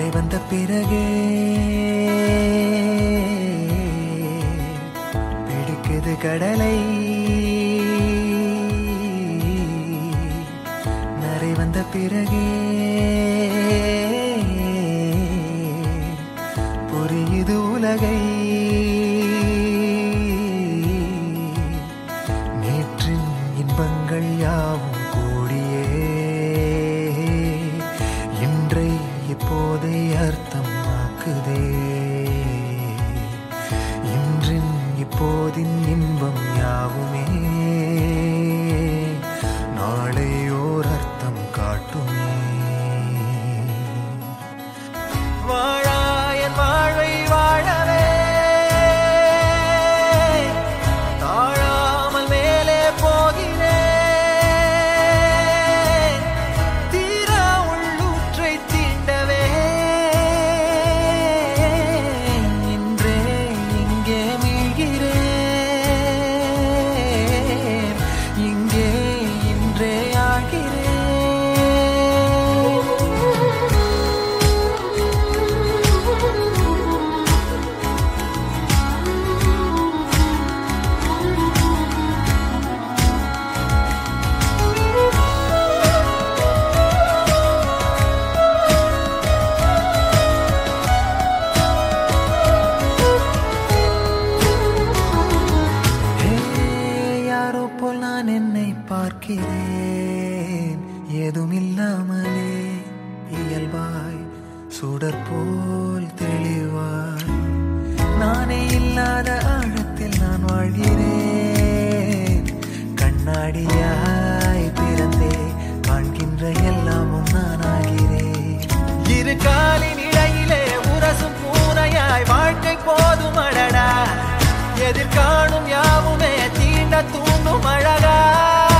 நாளை வந்த பிறகே பிடிக்குது கடலை நரை வந்த பிறகே புரியுது உலகை நேற்றின் இன்பங்கள் யாவும் கூடியே இன்றை இப்போதை அர்த்தமாக்குதே இன்றின் இப்போதின் இன்பம் யாவுமே நாளை ஓர் அர்த்தம் காட்டுமே வாழாயன் வாழ்வை வாழவே தாழாமல் மேலே போகிறேன் தீரா உள்ளூற்றை தீண்டவே இன்றே இங்கே மீழ்கிறேன் இங்கே இன்றே ஆகிறேன் ஹே, யாரோ போல் நான் என்னை பார்க்கிறேன் ஏதும் இல்லாமலே இயல்பாய் சுடர் போல் தெளிவாய் நானே இல்லாத ஆழத்தில் நான் வாழ்கிறேன் கண்ணாடியாய் பிறந்தே காண்கின்ற எல்லாமும் நான் ஆகிறேன் இரு காலின் இடையிலே உரசும் பூனையாய் வாழ்க்கை போதும் அடடா எதிர்காணும் யாவுமே தீண்ட தூண்டும் அழகா